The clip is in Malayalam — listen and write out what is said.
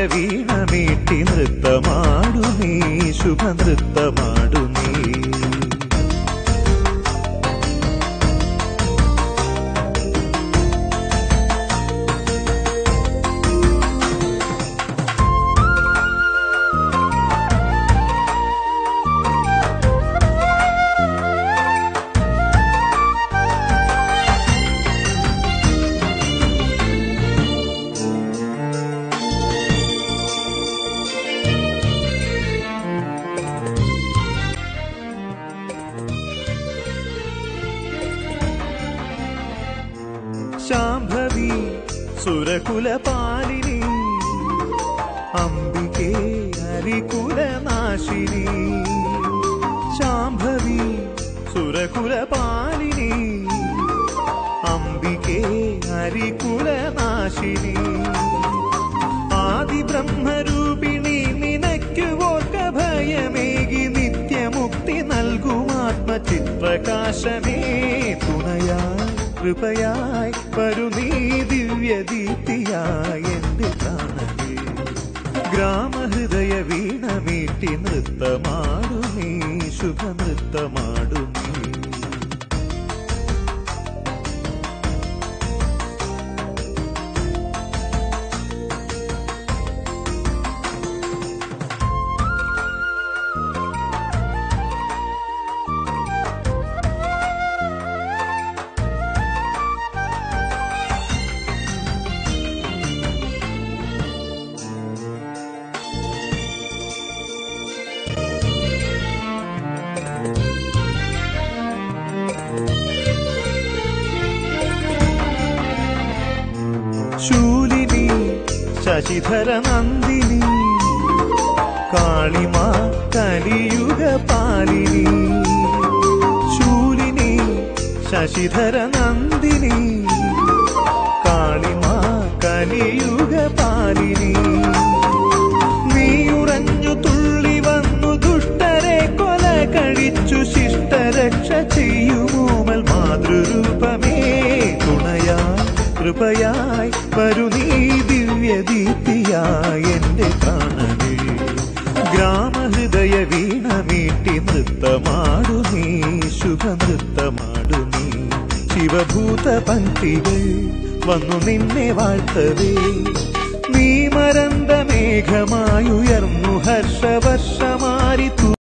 വീണമീട്ടി നൃത്തമാടു നീ ശുഭനൃത്തമാടു നീ ശാംഭവി സുരകുലപാലിനി അംബികേ ഹരികുലനാശിനി ശാംഭവി സുരകുലപാലിനി അംബികേ ഹരികുലനാശിനി ആദിബ്രഹ്മരൂപിണി നിനയ്ക്കുവോർക്ക ഭയമേകി നിത്യമുക്തി നൽകും ആത്മചിത്രകാശമേ തുണയായി കൃപയായി വരു നീ ദിവ്യദീപ്തിയായി എന്റെ പ്രാണനേ ഗ്രാമഹൃദയ വീണമീട്ടി നൃത്തമാടു നീ ശുഭനൃത്തമാടു നീ ശൂലിനി ശശിധര നന്ദിനി കാളിമ കലിയുഗ പാലിനി ശൂലിനി ശശിധര നന്ദിനി കാളിമ കലിയുഗ പാലിനി നീയുറഞ്ഞു തുള്ളി വന്നു ദുഷ്ടരെ കൊല കഴിച്ചു ശിഷ്ടരക്ഷ ചെയ്യുമോമൽ മാതൃരൂപമേ തുണയായി കൃപയായി വരു നീ ദിവ്യദീപ്തിയായി എന്റെ പ്രാണനേ ഗ്രാമഹൃദയ വീണമീട്ടി നൃത്തമാടു നീ ശുഭനൃത്തമാടു നീ ശിവഭൂത പങ്ക്തികൾ വന്നു നിന്നെ വാഴ്ത്തവേ നീ മരന്ത മേഘമായുയർന്നു ഹർഷവർഷമാരി